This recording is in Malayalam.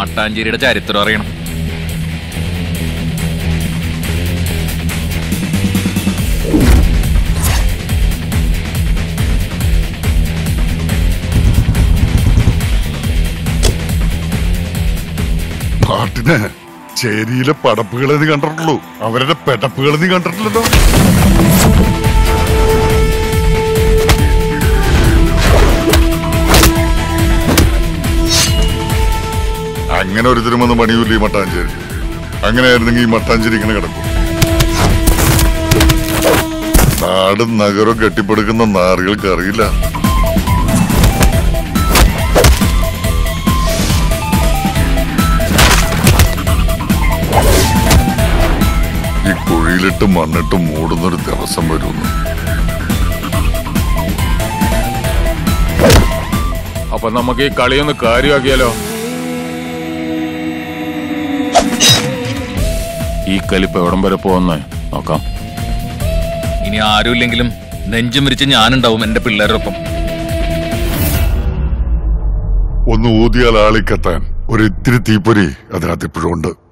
മട്ടാഞ്ചേരിയുടെ ചരിത്രം അറിയണം പാട്ടിന് ചേരിയിലെ പടപ്പുകളെ നീ കണ്ടിട്ടുള്ളൂ അവരുടെ പെടപ്പുകൾ നീ കണ്ടിട്ടില്ലല്ലോ അങ്ങനെ ഒരുത്തരും വന്ന് പണിയൂല്ല ഈ മട്ടാഞ്ചേരി അങ്ങനെയായിരുന്നെങ്കിൽ ഈ മട്ടാഞ്ചേരി ഇങ്ങനെ കിടക്കും നാടും നഗരവും കെട്ടിപ്പടുക്കുന്ന നാറുകൾക്ക് അറിയില്ല ഈ കുഴിയിലിട്ട് മണ്ണിട്ട് മൂടുന്നൊരു ദിവസം വരുമെന്ന് അപ്പൊ നമുക്ക് ഈ കളിയൊന്ന് കാര്യമാക്കിയാലോ ഈ കലിപ്പ് എവിടം വരെ പോകുന്നേ നോക്കാം ഇനി ആരുമില്ലെങ്കിലും നെഞ്ചും വിരിച്ച് ഞാനുണ്ടാവും എന്റെ പിള്ളേരോടൊപ്പം ഒന്ന് ഊതിയാൽ ആളിക്കെത്താൻ ഒരു ഇത്തിരി തീപ്പൊരി അതിനകത്ത് ഇപ്പോഴും ഉണ്ട്